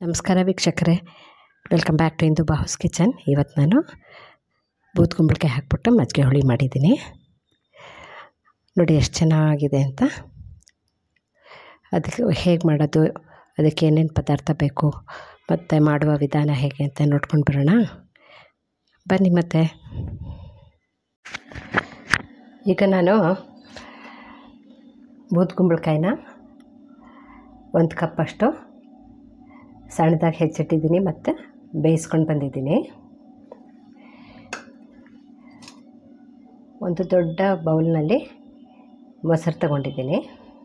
ನಮಸ್ಕಾರ ವೀಕ್ಷಕರೇ welcome back to ಇಂದು ಬಾಹುಸ್ ಕಿಚನ್ ಇವತ್ತು ನಾನು ಬೂದ್ ಕುಂಬಳಕಾಯಿ ಹಾಕ್ಬಿಟ್ಟು ಮಜ್ಜಿಗೆ ಹುಳಿ ಮಾಡಿದ್ದೀನಿ ನೋಡಿ ಎಷ್ಟು ಚೆನ್ನಾಗಿದೆ ಅಂತ ಅದಕ್ಕೆ ಹೇಗೆ ಮಾಡೋದು ಅದಕ್ಕೆ ಏನೇನು ಪದಾರ್ಥ ಬೇಕು ಮತ್ತು ಮಾಡುವ ವಿಧಾನ ಹೇಗೆ ಅಂತ ನೋಡ್ಕೊಂಡು ಬರೋಣ ಬನ್ನಿ ಮತ್ತೆ ಈಗ ನಾನು ಬೂದ್ ಕುಂಬಳಕಾಯಿನ ಒಂದು ಕಪ್ಪಷ್ಟು ಸಣ್ಣದಾಗಿ ಹೆಚ್ಚಿಟ್ಟಿದ್ದೀನಿ ಮತ್ತು ಬೇಯಿಸ್ಕೊಂಡು ಬಂದಿದ್ದೀನಿ ಒಂದು ದೊಡ್ಡ ಬೌಲ್ನಲ್ಲಿ ಮೊಸರು ತಗೊಂಡಿದ್ದೀನಿ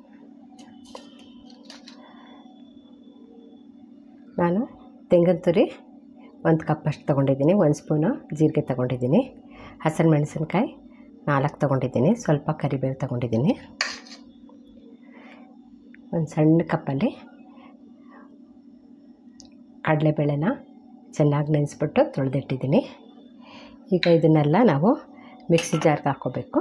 ನಾನು ತೆಂಗಿನ ತುರಿ ಒಂದು ಕಪ್ಪಷ್ಟು ತೊಗೊಂಡಿದ್ದೀನಿ ಒಂದು ಸ್ಪೂನು ಜೀರಿಗೆ ತೊಗೊಂಡಿದ್ದೀನಿ ಹಸಿರು ಮೆಣಸಿನ್ಕಾಯಿ ನಾಲ್ಕು ತೊಗೊಂಡಿದ್ದೀನಿ ಸ್ವಲ್ಪ ಕರಿಬೇವು ತೊಗೊಂಡಿದ್ದೀನಿ ಒಂದು ಸಣ್ಣ ಕಪ್ಪಲ್ಲಿ ಕಡಲೆಬೇಳೆನ ಚೆನ್ನಾಗಿ ನೆನೆಸ್ಬಿಟ್ಟು ತೊಳೆದಿಟ್ಟಿದ್ದೀನಿ ಈಗ ಇದನ್ನೆಲ್ಲ ನಾವು ಮಿಕ್ಸಿ ಜಾರ್ಗೆ ಹಾಕ್ಕೋಬೇಕು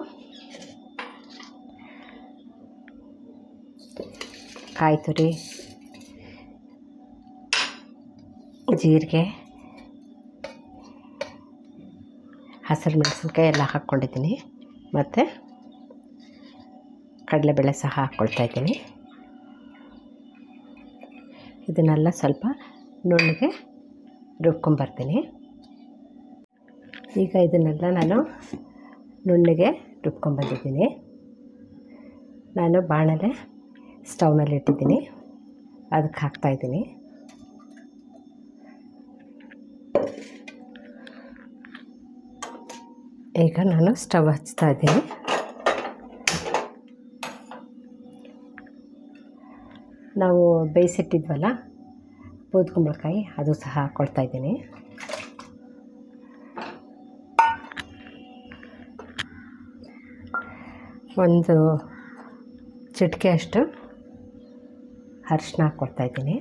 ಕಾಯಿ ತುರಿ ಜೀರಿಗೆ ಹಸಿರು ಮೆಣಸಿನ್ಕಾಯಿ ಎಲ್ಲ ಹಾಕ್ಕೊಂಡಿದ್ದೀನಿ ಮತ್ತು ಕಡಲೆಬೇಳೆ ಸಹ ಹಾಕ್ಕೊಳ್ತಾ ಇದ್ದೀನಿ ಇದನ್ನೆಲ್ಲ ಸ್ವಲ್ಪ ನುಣ್ಣಗೆ ರುಬ್ಕೊಂಬರ್ತೀನಿ ಈಗ ಇದನ್ನೆಲ್ಲ ನಾನು ನುಣ್ಣಗೆ ರುಬ್ಕೊಂಬಂದಿದ್ದೀನಿ ನಾನು ಬಾಣಲೆ ಸ್ಟವ್ ಮೇಲೆ ಇಟ್ಟಿದ್ದೀನಿ ಅದಕ್ಕೆ ಹಾಕ್ತಾಯಿದ್ದೀನಿ ಈಗ ನಾನು ಸ್ಟವ್ ಹಚ್ತಾ ಇದ್ದೀನಿ ನಾವು ಬೇಯಿಸಿಟ್ಟಿದ್ವಲ್ಲ ಬೂದ್ ಕುಂಬಳಕಾಯಿ ಅದು ಸಹ ಹಾಕ್ಕೊಳ್ತಾ ಇದ್ದೀನಿ ಒಂದು ಚಿಟಿಕೆ ಅಷ್ಟು ಅರಿಶಿನ ಹಾಕ್ಕೊಳ್ತಾ ಇದ್ದೀನಿ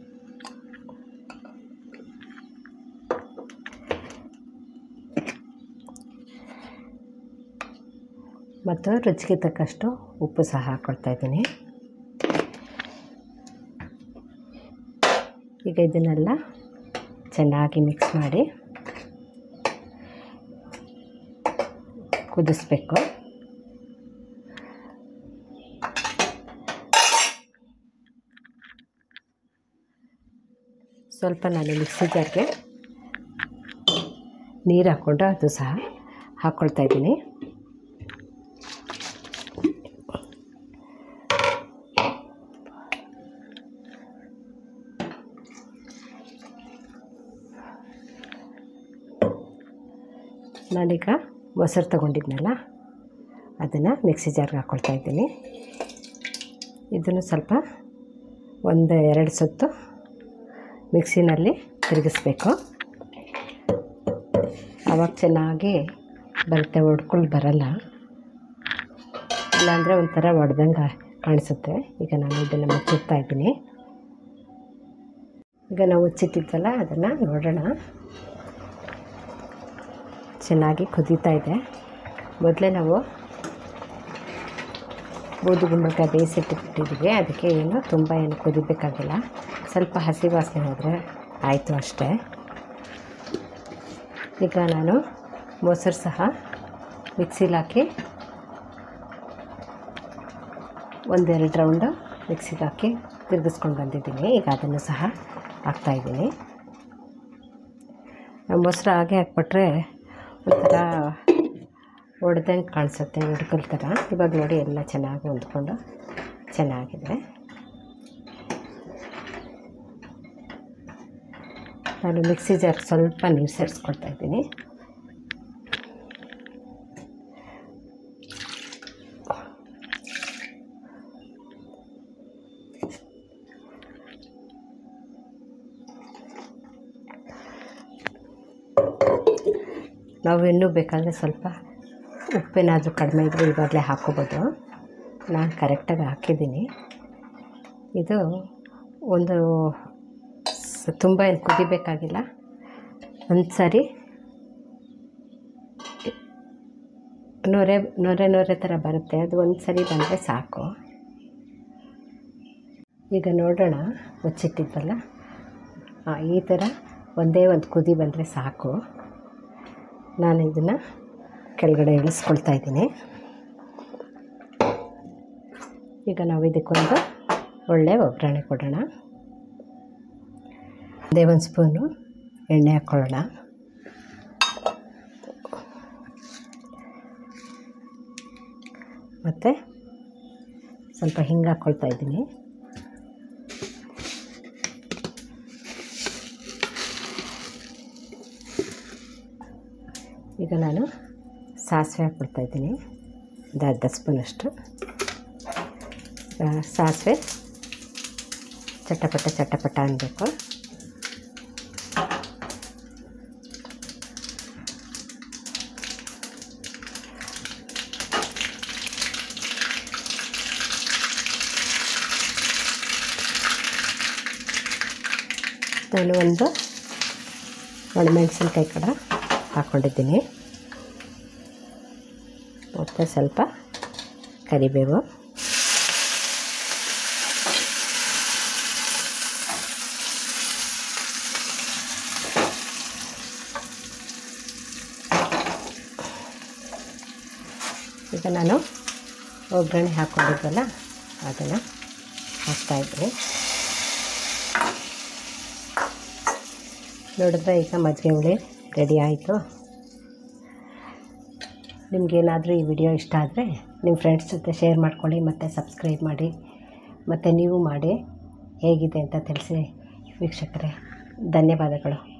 ಮತ್ತು ರುಚಿಗೆ ತಕ್ಕಷ್ಟು ಉಪ್ಪು ಸಹ ಹಾಕ್ಕೊಳ್ತಾ ಇದ್ದೀನಿ ಈಗ ಇದನ್ನೆಲ್ಲ ಚೆನ್ನಾಗಿ ಮಿಕ್ಸ್ ಮಾಡಿ ಕುದಿಸ್ಬೇಕು ಸ್ವಲ್ಪ ನಾನು ಮಿಕ್ಸಿ ಜಾರ್ಗೆ ನೀರು ಹಾಕ್ಕೊಂಡು ಅದು ಸಹ ಹಾಕ್ಕೊಳ್ತಾ ಇದ್ದೀನಿ ನಾನೀಗ ಮೊಸರು ತೊಗೊಂಡಿದ್ನಲ್ಲ ಅದನ್ನು ಮಿಕ್ಸಿ ಜಾರ್ಗೆ ಹಾಕ್ಕೊಳ್ತಾ ಇದ್ದೀನಿ ಇದನ್ನು ಸ್ವಲ್ಪ ಒಂದು ಎರಡು ಸುತ್ತು ಮಿಕ್ಸಿನಲ್ಲಿ ತಿರುಗಿಸ್ಬೇಕು ಆವಾಗ ಚೆನ್ನಾಗಿ ಬರುತ್ತೆ ಒಡ್ಕೊಂಡು ಬರಲ್ಲ ಇಲ್ಲಾಂದರೆ ಒಂಥರ ಒಡೆದಂಗೆ ಕಾಣಿಸುತ್ತೆ ಈಗ ನಾನು ಇದನ್ನು ಮುಚ್ಚಿಡ್ತಾ ಇದ್ದೀನಿ ಈಗ ನಾವು ಮುಚ್ಚಿಟ್ಟಿದ್ವಲ್ಲ ಅದನ್ನು ನೋಡೋಣ ಚೆನ್ನಾಗಿ ಕುದೀತಾ ಇದೆ ಮೊದಲೇ ನಾವು ಬೂದು ಗುಂಬಳಕಾಯಿ ಬೇಯಿಸಿಟ್ಟಿಟ್ಟಿದ್ದೀವಿ ಅದಕ್ಕೆ ಏನು ತುಂಬ ಏನು ಕುದಿಬೇಕಾಗಿಲ್ಲ ಸ್ವಲ್ಪ ಹಸಿ ವಾಸನೆ ಹೋದರೆ ಆಯಿತು ಅಷ್ಟೇ ಈಗ ನಾನು ಮೊಸರು ಸಹ ಮಿಕ್ಸಿಲಿ ಹಾಕಿ ಒಂದೆರಡು ರೌಂಡು ಮಿಕ್ಸಿಗೆ ಹಾಕಿ ತಿರುಗಿಸ್ಕೊಂಡು ಬಂದಿದ್ದೀನಿ ಈಗ ಅದನ್ನು ಸಹ ಹಾಕ್ತಾಯಿದ್ದೀನಿ ಮೊಸರು ಹಾಗೆ ಹಾಕ್ಬಿಟ್ರೆ ಒಂಥರ ಒಡೆದಂಗೆ ಕಾಣಿಸುತ್ತೆ ಉಡ್ಕಲ್ ಥರ ಇವಾಗ ನೋಡಿ ಎಲ್ಲ ಚೆನ್ನಾಗಿ ಹೊಂದ್ಕೊಂಡು ಚೆನ್ನಾಗಿದೆ ನಾನು ಮಿಕ್ಸಿ ಜಾರ್ ಸ್ವಲ್ಪ ನೀರು ಸೇರಿಸ್ಕೊಳ್ತಾ ಇದ್ದೀನಿ ನಾವು ಇನ್ನೂ ಬೇಕಾದರೆ ಸ್ವಲ್ಪ ಉಪ್ಪೇನಾದರೂ ಕಡಿಮೆ ಇದ್ದರೆ ಇವಾಗಲೇ ಹಾಕ್ಕೋಬೋದು ನಾನು ಕರೆಕ್ಟಾಗಿ ಹಾಕಿದ್ದೀನಿ ಇದು ಒಂದು ತುಂಬ ಏನು ಕುದಿಬೇಕಾಗಿಲ್ಲ ಒಂದು ಸಾರಿ ನೊರೆ ನೊರೆ ನೊರೆ ಥರ ಬರುತ್ತೆ ಅದು ಒಂದು ಸರಿ ಬಂದರೆ ಸಾಕು ಈಗ ನೋಡೋಣ ಮುಚ್ಚಿಟ್ಟಿದ್ವಲ್ಲ ಹಾಂ ಈ ಥರ ಒಂದೇ ಒಂದು ಕುದಿ ಬಂದರೆ ಸಾಕು ನಾನು ಇದನ್ನು ಕೆಳಗಡೆ ಇಳಿಸ್ಕೊಳ್ತಾ ಇದ್ದೀನಿ ಈಗ ನಾವು ಇದಕ್ಕೊಂದು ಒಳ್ಳೆ ಒಗ್ಗರಣೆ ಕೊಡೋಣ ಅದೇ ಒಂದು ಸ್ಪೂನು ಎಣ್ಣೆ ಹಾಕ್ಕೊಳ್ಳೋಣ ಮತ್ತು ಸ್ವಲ್ಪ ಹಿಂಗೆ ಹಾಕ್ಕೊಳ್ತಾ ಇದ್ದೀನಿ ಈಗ ನಾನು ಸಾಸಿವೆ ಹಾಕ್ಕೊಳ್ತಾ ಇದ್ದೀನಿ ಒಂದು ಅರ್ಧ ಸ್ಪೂನಷ್ಟು ಸಾಸಿವೆ ಚಟಪಟ ಚಟಪಟ ಅನ್ನಬೇಕು ನಾನು ಒಂದು ಒಣಮೆಣಸಿನ್ಕಾಯಿ ಕಡೆ ಹಾಕ್ಕೊಂಡಿದ್ದೀನಿ ಮತ್ತು ಸ್ವಲ್ಪ ಕರಿಬೇವು ಈಗ ನಾನು ಒಗ್ಗರಣೆ ಹಾಕ್ಕೊಂಡಿದ್ವಲ್ಲ ಅದನ್ನು ಹಾಕ್ತಾಯಿದ್ದೀನಿ ನೋಡಿದ್ರೆ ಈಗ ಮಜ್ಜಿಗೆ ಹುಳಿ ರೆಡಿ ಆಯಿತು ನಿಮಗೇನಾದರೂ ಈ ವಿಡಿಯೋ ಇಷ್ಟ ಆದರೆ ನಿಮ್ಮ ಫ್ರೆಂಡ್ಸ್ ಜೊತೆ ಶೇರ್ ಮಾಡ್ಕೊಳ್ಳಿ ಮತ್ತು ಸಬ್ಸ್ಕ್ರೈಬ್ ಮಾಡಿ ಮತ್ತು ನೀವು ಮಾಡಿ ಹೇಗಿದೆ ಅಂತ ತಿಳಿಸಿ ವೀಕ್ಷಕರೇ ಧನ್ಯವಾದಗಳು